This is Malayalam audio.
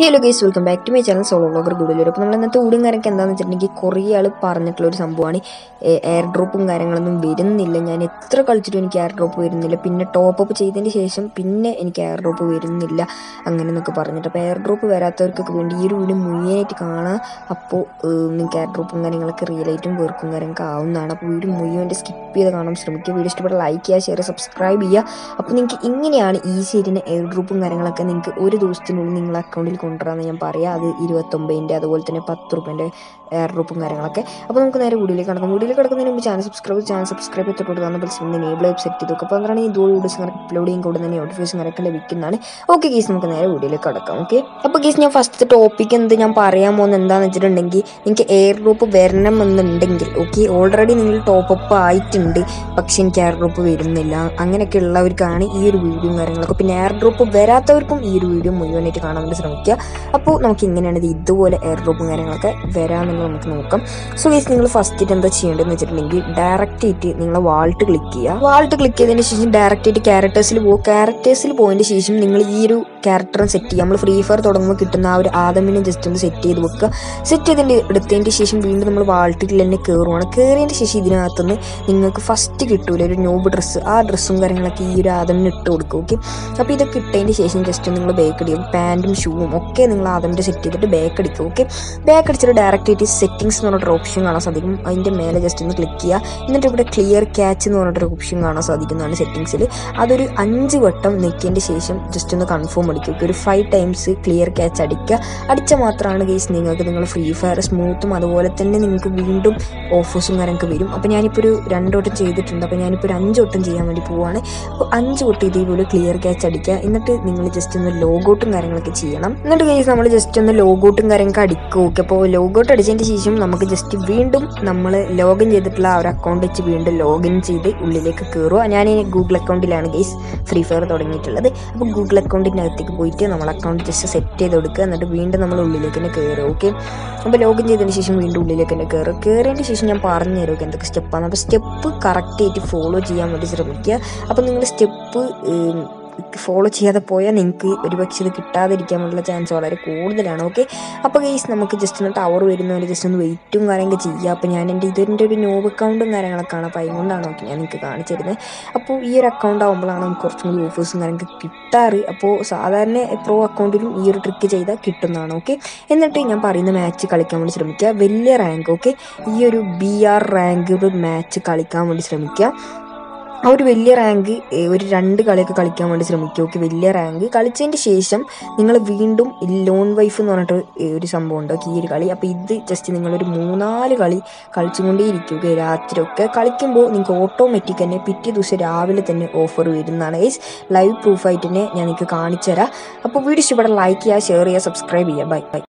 hello guys welcome back to my channel solo blogger Gudalur അപ്പോൾ നമ്മൾ ഇന്നത്തെ ഊടും കാര്യമൊക്കെ എന്താണെന്ന് വെച്ചിട്ടുണ്ടെങ്കിൽ കുറേ ആൾ പറഞ്ഞിട്ടുള്ള ഒരു സംഭവമാണ് എയർ ഡ്രോപ്പും കാര്യങ്ങളൊന്നും വരുന്നില്ല ഞാൻ എത്ര കളിച്ചിട്ടും എനിക്ക് എയർ ഡ്രോപ്പ് വരുന്നില്ല പിന്നെ ടോപ്പ് അപ്പ് ചെയ്തതിന് ശേഷം പിന്നെ എനിക്ക് എയർ ഡ്രോപ്പ് വരുന്നില്ല അങ്ങനെ എന്നൊക്കെ പറഞ്ഞിട്ട് അപ്പോൾ എയർ ഡ്രോപ്പ് വരാത്തവർക്കൊക്കെ വേണ്ടി ഈ ഒരു വീഡിയോ മുഴുവനായിട്ട് കാണാം അപ്പോൾ നിങ്ങൾക്ക് എയർ ഡ്രോപ്പും കാര്യങ്ങളൊക്കെ റിയലായിട്ടും വർക്കും കാര്യങ്ങളൊക്കെ ആവുന്നതാണ് അപ്പോൾ വീഡിയോ മുഴുവൻ സ്കിപ്പ് ചെയ്ത് കാണാൻ ശ്രമിക്കുക വീഡിയോ ഇഷ്ടപ്പെട്ട ലൈക്ക് ചെയ്യുക ഷെയർ സബ്സ്ക്രൈബ് ചെയ്യുക അപ്പോൾ നിങ്ങൾക്ക് ഇങ്ങനെയാണ് ഈസി ആയിട്ട് എയർ ഡ്രോപ്പും കാര്യങ്ങളൊക്കെ നിങ്ങൾക്ക് ഒരു ദിവസത്തിനുള്ളിൽ നിങ്ങളുടെ അക്കൗണ്ടിൽ കൊണ്ടുവരാമെന്ന് ഞാൻ പറയാം അത് ഇരുപത്തൊമ്പതിൻ്റെ അതുപോലെ തന്നെ പത്ത് റുപ്യൻ്റെ എയർ ഡ്രോപ്പും കാര്യങ്ങളൊക്കെ അപ്പോൾ നമുക്ക് നേരെ വീഡിയോയിലേക്ക് കിടക്കാം വീഡിയോയിൽ കിടക്കുന്നതിന് മുമ്പ് ചാനൽ സബ്സ്ക്രൈബ് ചാനൽ സബ്സ്ക്രൈബ് ചെയ്തിട്ട് കൊടുക്കുന്ന ബെൽസിൻ്റെ നേബിൾ വെബ് സെറ്റ് ചെയ്തു അപ്പോൾ അതാണ് ഈ ഇതുപോലെ വീഡിയോസ് ഇങ്ങനെ അപ്ലോഡ് ചെയ്യും കൂടെ തന്നെ നോട്ടിഫിക്കേഷൻ കാര്യമൊക്കെ ലഭിക്കുന്നതാണ് ഓക്കെ കേസ് നമുക്ക് നേരെ വീഡിയോയിലേക്ക് കിടക്കാം ഓക്കെ അപ്പോൾ കേസ് ഞാൻ ഫസ്റ്റ് ടോപ്പിക് എന്ത് ഞാൻ പറയാൻ പോകുന്നത് എന്താണെന്ന് വെച്ചിട്ടുണ്ടെങ്കിൽ നിങ്ങൾക്ക് എയർ ഡ്രോപ്പ് വരണം എന്നുണ്ടെങ്കിൽ ഓക്കെ ഓൾറെഡി നിങ്ങൾ ടോപ്പ് അപ്പ് ആയിട്ടുണ്ട് പക്ഷെ എനിക്ക് എയർ ഡ്രോപ്പ് വരുന്നില്ല അങ്ങനെയൊക്കെ ഉള്ളവർക്കാണ് ഈ ഒരു വീഡിയോയും കാര്യങ്ങളൊക്കെ പിന്നെ എയർ ഡ്രോപ്പ് വരാത്തവർക്കും ഈ ഒരു വീഡിയോ മുഴുവനായിട്ട് കാണാൻ വേണ്ടി ശ്രമിക്കുക അപ്പോൾ നമുക്ക് ഇങ്ങനെയാണ് ഇത് ഇതുപോലെ എയർ ഡ്രോപ്പും കാര്യങ്ങളൊക്കെ വരാമെന്നുള്ളത് നമുക്ക് നോക്കാം സോ ഗൈസ് നിങ്ങൾ ഫസ്റ്റ് എന്താ ചെയ്യേണ്ടതെന്ന് വെച്ചിട്ടുണ്ടെങ്കിൽ ഡയറക്റ്റ് ആയിട്ട് നിങ്ങൾ വാൾട്ട് ക്ലിക്ക് ചെയ്യുക വാൾട്ട് ക്ലിക്ക് ചെയ്തതിന് ശേഷം ഡയറക്റ്റ് ആയിട്ട് ക്യാരക്ടേഴ്സിൽ പോകും ക്യാരക്ടേഴ്സിൽ പോയതിന് ശേഷം നിങ്ങൾ ഈ ഒരു ക്യാരക്ടറും സെറ്റ് ചെയ്യുക നമ്മൾ ഫ്രീ ഫയർ തുടങ്ങുമ്പോൾ കിട്ടുന്ന ആ ഒരു ആദമിനെ ജസ്റ്റ് ഒന്ന് സെറ്റ് ചെയ്ത് വെക്കുക സെറ്റ് ചെയ്തതിൻ്റെ എടുത്തതിൻ്റെ ശേഷം വീണ്ടും നമ്മൾ വാൾട്ടിൽ തന്നെ കയറുവാണ് കയറിയതിൻ്റെ ശേഷം ഇതിനകത്തുനിന്ന് നിങ്ങൾക്ക് ഫസ്റ്റ് കിട്ടൂല ഒരു നോബ് ഡ്രസ്സ് ആ ഡ്രസ്സും കാര്യങ്ങളൊക്കെ ഈ ഒരു ആദമിന് ഇട്ട് കൊടുക്കും ഓക്കെ അപ്പോൾ ഇതൊക്കെ ഇട്ടതിന് ശേഷം ജസ്റ്റ് നിങ്ങൾ ബേക്ക് അടിക്കും പാൻറ്റും ഷൂവും ഒക്കെ നിങ്ങൾ ആദമിൻ്റെ സെറ്റ് ചെയ്തിട്ട് ബേക്ക് അടിക്കും ഓക്കെ ബാക്ക് അടിച്ചിട്ട് ഡയറക്റ്റ് ആയിട്ട് സെറ്റിംഗ്സ് എന്ന് പറഞ്ഞിട്ടൊരു ഓപ്ഷൻ കാണാൻ സാധിക്കും അതിൻ്റെ മേലെ ജസ്റ്റ് ഒന്ന് ക്ലിക്ക് ചെയ്യുക എന്നിട്ട് ഇവിടെ ക്ലിയർ ക്യാച്ച് എന്ന് പറഞ്ഞിട്ടൊരു ഓപ്ഷൻ കാണാൻ സാധിക്കുന്നതാണ് സെറ്റിംഗ്സിൽ അതൊരു അഞ്ച് വട്ടം നെക്കിയതിൻ്റെ ശേഷം ജസ്റ്റ് ഒന്ന് കൺഫേം അടിക്കുക ഒരു ഫൈവ് ടൈംസ് ക്ലിയർ ക്യാച്ച് അടിക്കുക അടിച്ച മാത്രമാണ് കേസ് നിങ്ങൾക്ക് നിങ്ങൾ ഫ്രീ ഫയർ സ്മൂത്തും അതുപോലെ തന്നെ നിങ്ങൾക്ക് വീണ്ടും ഓഫേഴ്സും കാര്യമൊക്കെ വരും അപ്പോൾ ഞാനിപ്പോൾ ഒരു രണ്ട് വട്ടം ചെയ്തിട്ടുണ്ട് അപ്പോൾ ഞാനിപ്പോൾ ഒരു അഞ്ച് വട്ടം ചെയ്യാൻ വേണ്ടി പോവുകയാണ് അപ്പോൾ അഞ്ച് വട്ടം ഇതേപോലെ ക്ലിയർ ക്യാച്ച് അടിക്കുക എന്നിട്ട് നിങ്ങൾ ജസ്റ്റ് ഒന്ന് ലോഗൗട്ടും കാര്യങ്ങളൊക്കെ ചെയ്യണം എന്നിട്ട് കേസ് നമ്മൾ ജസ്റ്റ് ഒന്ന് ലോഗൗട്ടും കാര്യങ്ങളൊക്കെ അടിക്കുക ഓക്കെ അപ്പോൾ ലോഗൗട്ട് അടിച്ചതിന് ശേഷം നമുക്ക് ജസ്റ്റ് വീണ്ടും നമ്മൾ ലോഗിൻ ചെയ്തിട്ടുള്ള ആ ഒരു അക്കൗണ്ട് വെച്ച് വീണ്ടും ലോഗിൻ ചെയ്ത് ഉള്ളിലേക്ക് കയറുക ഞാൻ ഈ ഗൂഗിൾ അക്കൗണ്ടിലാണ് ഗെയ്സ് ഫ്രീ ഫയർ തുടങ്ങിയിട്ടുള്ളത് അപ്പോൾ ഗൂഗിൾ അക്കൗണ്ടിൻ്റെ അകത്തേക്ക് പോയിട്ട് നമ്മൾ അക്കൗണ്ട് ജസ്റ്റ് സെറ്റ് ചെയ്ത് കൊടുക്കുക എന്നിട്ട് വീണ്ടും നമ്മൾ ഉള്ളിലേക്ക് തന്നെ കയറുക ഓക്കെ അപ്പോൾ ലോഗിൻ ചെയ്തതിന് ശേഷം വീണ്ടും ഉള്ളിലേക്ക് തന്നെ കയറുക കയറിയതിന് ശേഷം ഞാൻ പറഞ്ഞു തരും ഓക്കെ എന്തൊക്കെ സ്റ്റെപ്പാണ് അപ്പോൾ സ്റ്റെപ്പ് കറക്റ്റായിട്ട് ഫോളോ ചെയ്യാൻ വേണ്ടി ശ്രമിക്കുക അപ്പോൾ നിങ്ങൾ സ്റ്റെപ്പ് ഫോളോ ചെയ്യാതെ പോയാൽ നിങ്ങൾക്ക് ഒരു പക്ഷേ ഇത് കിട്ടാതിരിക്കാനുള്ള ചാൻസ് വളരെ കൂടുതലാണ് ഓക്കെ അപ്പോൾ ഗെയ്സ് നമുക്ക് ജസ്റ്റ് ഒന്ന് ടവർ വരുന്നവരെ ജസ്റ്റ് ഒന്ന് വെയിറ്റും കാര്യമൊക്കെ ചെയ്യുക അപ്പോൾ ഞാൻ എൻ്റെ ഇതിൻ്റെ ഒരു നോബ് അക്കൗണ്ടും കാര്യങ്ങളൊക്കെ ആണ് അപ്പോൾ അതുകൊണ്ടാണ് ഓക്കെ ഞാൻ നിങ്ങൾക്ക് കാണിച്ചു തരുന്നത് അപ്പോൾ ഈ ഒരു അക്കൗണ്ട് ആകുമ്പോഴാണ് നമുക്ക് കുറച്ചും കൂടി ഓഫേഴ്സും കാര്യങ്ങളൊക്കെ കിട്ടാറ് അപ്പോൾ സാധാരണ പ്രോ അക്കൗണ്ടിലും ഈ ഒരു ട്രിക്ക് ചെയ്താൽ കിട്ടുന്നതാണ് ഓക്കെ എന്നിട്ട് ഞാൻ പറയുന്ന മാച്ച് കളിക്കാൻ വേണ്ടി ശ്രമിക്കുക വലിയ റാങ്ക് ഓക്കെ ഈ ഒരു ബി ആർ റാങ്ക് മാച്ച് കളിക്കാൻ വേണ്ടി ശ്രമിക്കുക ആ ഒരു വലിയ റാങ്ക് ഒരു രണ്ട് കളിയൊക്കെ കളിക്കാൻ വേണ്ടി ശ്രമിക്കുക ഓക്കെ വലിയ റാങ്ക് കളിച്ചതിൻ്റെ ശേഷം നിങ്ങൾ വീണ്ടും ലോൺ വൈഫ് എന്ന് പറഞ്ഞിട്ട് ഒരു സംഭവം ഉണ്ട് ഓക്കെ ഈ ഒരു കളി അപ്പോൾ ഇത് ജസ്റ്റ് നിങ്ങളൊരു മൂന്നാല് കളി കളിച്ചുകൊണ്ടേ ഇരിക്കുക രാത്രിയൊക്കെ കളിക്കുമ്പോൾ നിങ്ങൾക്ക് ഓട്ടോമാറ്റിക് തന്നെ പിറ്റേ ദിവസം രാവിലെ തന്നെ ഓഫർ വരുന്നതാണ് ഗൈസ് ലൈവ് പ്രൂഫായിട്ട് തന്നെ ഞാൻ നിങ്ങൾക്ക് കാണിച്ചു തരാം അപ്പോൾ വീഡിയോ ഇഷ്ടപ്പെടാൻ ലൈക്ക് ചെയ്യുക ഷെയർ ചെയ്യുക സബ്സ്ക്രൈബ് ചെയ്യുക ബൈ ബൈ